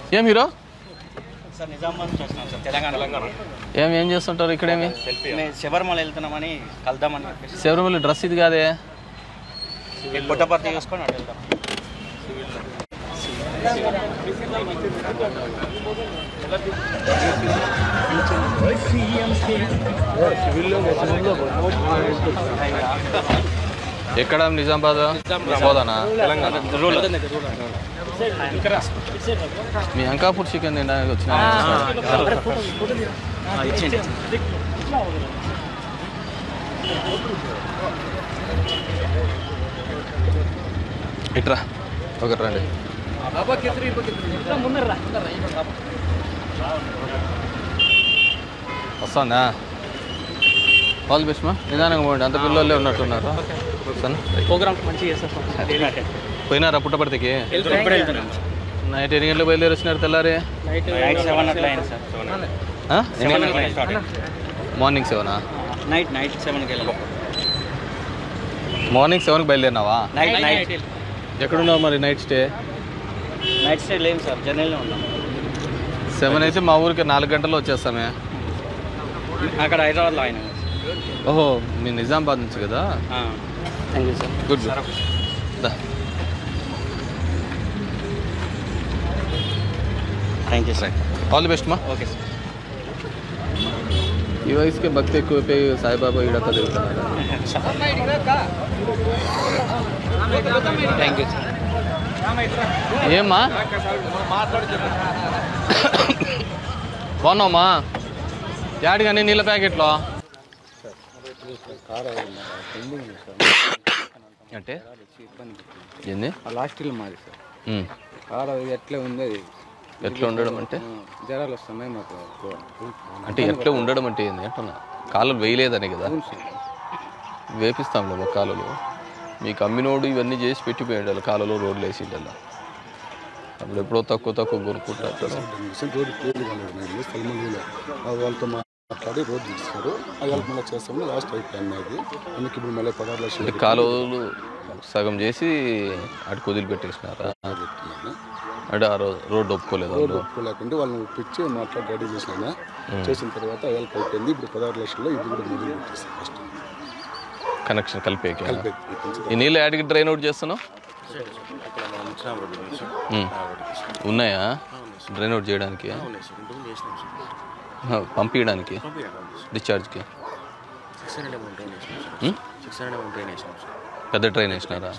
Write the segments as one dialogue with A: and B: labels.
A: ఏం hero
B: sir Nizamabad నుంచి వచ్చినాం సార్ తెలంగాణ తెలంగాణ
A: ఏం ఏం చేస్తుంటారు ఇక్కడేమి
B: మేము శబరిమల వెళ్తున్నామని కలుద్దామని చెప్పేసి
A: శబరిమల డ్రెస్ ఇది కాదే
B: పుట్టపర్తి చూసుకొని అటు వెళ్తాం
A: ఎక్కడ నిజామాబాద్ పోదానా మీ అంకాపూర్ చికెన్ తినడానికి వచ్చిన
B: ఇచ్చిండి
A: ఇట్రా ఒకటి రండి వస్తుందా ఆల్ బెస్ట్ మా నిదానంగా పోండి అంత పిల్లలే ఉన్నట్టున్నారు వస్తాను
B: ప్రోగ్రామ్ మంచిగా చేస్తాం
A: పోయినారా పుట్టపర్తికి
B: ఎప్పుడు వెళ్తున్నాం
A: నైట్ ఎన్ని గంటలకు బయలుదేరి వచ్చినారు తెల్లారి
B: నైట్ సెవెన్ అట్లా అయింది సార్
A: ఆ? ఎన్ని
B: సెవెన్
A: గంటలకు?
B: అట్లా స్టార్ట్
A: మార్నింగ్ సెవెనా
B: నైట్ నైట్ సెవెన్కి వెళ్ళాం
A: మార్నింగ్ సెవెన్కి బయలుదేరినావా
B: నైట్ నైట్
A: ఎక్కడున్నావు మరి నైట్ స్టే
B: నైట్ స్టే లేము సార్ జర్నీలో ఉన్నాం
A: సెవెన్ అయితే మా ఊరికి నాలుగు గంటల్లో వచ్చేస్తామే
B: అక్కడ హైదరాబాద్లో ఆయన
A: ఓహో మీ నిజామాబాద్ నుంచి కదా
B: థ్యాంక్ యూ సార్
A: గుడ్ దా
B: thank you sir
A: all the best మా
B: ఓకే సార్
A: ఈ వయసుకి భక్తి ఎక్కువైపోయి సాయిబాబా ఈడక్క తిరుగుతున్నారు
B: థ్యాంక్ యూ సార్
A: ఏమ్మా బాగున్నావమ్మా యాడ్ కానీ నీళ్ళ ప్యాకెట్లో అంటే ఏంది
C: లాస్ట్ ఇల్లు మాది సార్
A: ఉమ్.
C: కాడ ఇది ఎట్లా ఉంది అది
A: ఎట్లా ఉండడం అంటే
C: ఆ, జ్వరాలు వస్తున్నాయి మాకు
A: అంటే ఎట్లా ఉండడం అంటే ఏంది అంటున్నా కాలువలు వేయలేదని కదా
C: అవును సార్
A: వేపిస్తాంలే ఒక కాలువలు మీకు అమ్మినోడు ఇవన్నీ చేసి పెట్టిపోయాడు కాలువలో రోడ్లు వేసి అప్పుడు ఎప్పుడో తక్కువ తక్కువ కొనుక్కుంటారు
D: రోడ్డు క్లియర్ కాలేదు మేము స్థలమందిలో వాళ్ళతో మాట్లాడి రోడ్డు ఇస్తారు అది వాళ్ళకి మళ్ళీ చేస్తామని లాస్ట్ అయిపోయింది అది అందుకే ఇప్పుడు మళ్ళీ పదహారు లక్షలు
A: అంటే కాలువలు సగం చేసి అటు కుదిలి పెట్టేసినారా
D: పెట్టుకున్నాను
A: అంటే ఆ రోజు రోడ్డు ఒప్పుకోలేదు
D: రోడ్డు
A: వాళ్ళు
D: ఒప్పుకోలేకుంటే వాళ్ళని ఒప్పించి మాట్లాడి రెడీ చేసినాను చేసిన తర్వాత వాళ్ళకి అయిపోయింది ఇప్పుడు పదహారు లక్షల్లో ఇది కూడా మొదలు పెట్టేస్తాను ఫస్ట్
A: కనెక్షన్ కలిపేకి
D: కలిపి ఇప్పించి
A: ఈ నీళ్ళు యాడికి డ్రైన్ అవుట్ చేస్తున్నావు ఉమ్. ఉన్నాయా డ్రైన్ అవుట్ చేయడానికి ఆ, పంపించడానికి డిశ్చార్జ్కి ఉమ్? పెద్ద ట్రైన్ వేసినారా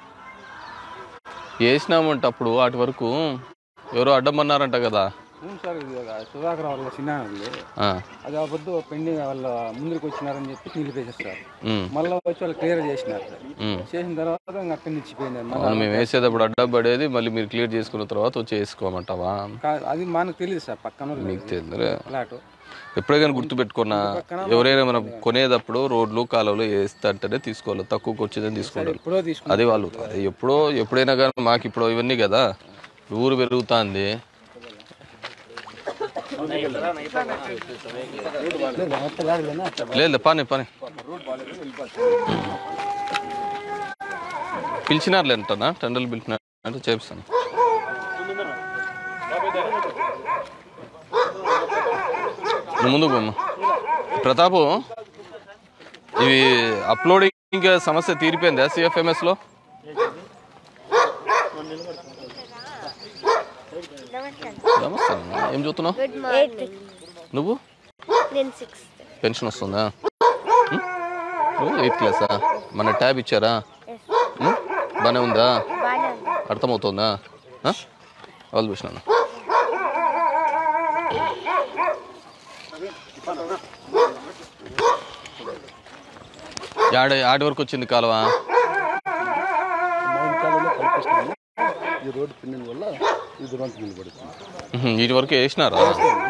A: వేసినామంటే అప్పుడు వాటి వరకు ఎవరో అడ్డమన్నారంట కదా
C: అవును సార్ ఇది ఒక సుధాకర్ వాళ్ళ చిన్న ఉంది
A: ఆ,
C: అది ఆ పొద్దు పెండింగ్ వాళ్ళ ముందుకు వచ్చినారని చెప్పి నిలిపేసేస్తారు
A: ఉమ్,
C: మళ్ళీ వచ్చి వాళ్ళు క్లియర్ చేసినారు సార్
A: ఉమ్.
C: చేసిన తర్వాత ఇంకా అక్కడి నుంచి పోయింది
A: అవును మేము వేసేటప్పుడు అడ్డం పడేది మళ్ళీ మీరు క్లియర్ చేసుకున్న తర్వాత వచ్చి వేసుకోమంటావా
C: కా- అది మనకు తెలియదు సార్ పక్కన
A: మీకు తెలియదురే
C: ఫ్లాట్
A: ఎప్పుడైనా గుర్తుపెట్టుకున్నా ఎవరైనా మనం కొనేటప్పుడు రోడ్లు కాలువలు వేస్తాంటేనే తీసుకోవాలి తక్కువకి వచ్చేదని తీసుకోవాలి
C: ఎప్పుడో తీసుకున్నాం
A: అది వాళ్ళు అది ఎప్పుడో ఎప్పుడైనా కానీ మాకు ఇప్పుడు ఇవన్నీ కదా ఊరు పెరుగుతుంది లేదు పని పని పిలిచినారులే అంటనా టెండర్లు పిలిచినారు అంటే చేపిస్తాను నువ్వు ముందుకు పోమ్మా ప్రతాపు ఇవి అప్లోడింగ్ సమస్య తీరిపోయిందా సిఎఫ్ఎంఎస్లో నమస్తే అన్న. ఏం చూస్తున్నావు
E: గుడ్ మార్నింగ్
A: నువ్వు
E: నేను సిక్స్త్
A: పెన్షన్ వస్తుందా ఉం? నువ్వు ఎయిత్ క్లాసా మన ట్యాబ్ ఇచ్చారా ఉం? బాగానే ఉందా
E: బాగానే ఉంది
A: అర్థమవుతుందా వాళ్ళు చూసినాను ఆడ ఆడి వరకు వచ్చింది కాలువ
D: మా కాలంలో కల్పిస్తున్నాము ఈ రోడ్డు పిన్నింగ్ వల్ల ఈ దురంత నిలబడుతుంది
A: ఉహుం, వీటి వరకు వేసినారా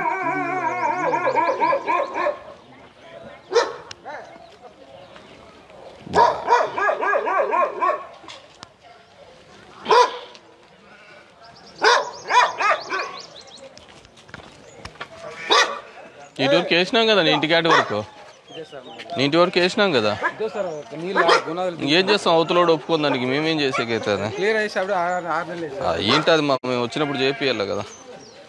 A: ఇటు వరకు వేసినాం కదా నీ ఇంటికి ఆటి వరకు నీ ఇంటి వరకు వేసినాం కదా
C: ఇదో సార్ ఒక నీళ్ళు గుణాలు
A: ఇంకేం చేస్తాం అవతలోడు ఒప్పుకోని దానికి మేమేం చేసేకైతుంది
C: క్లియర్ అయ్యేటప్పుడు ఆరు ఆరు నెలలు
A: ఏంటి అది మా మేము వచ్చినప్పుడు చేపియాలి కదా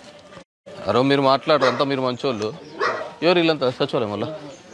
A: అరో మీరు మాట్లాడరు అంతా మీరు మంచోళ్ళు ఎవరు వీళ్ళంతా సచివాలయం వల్ల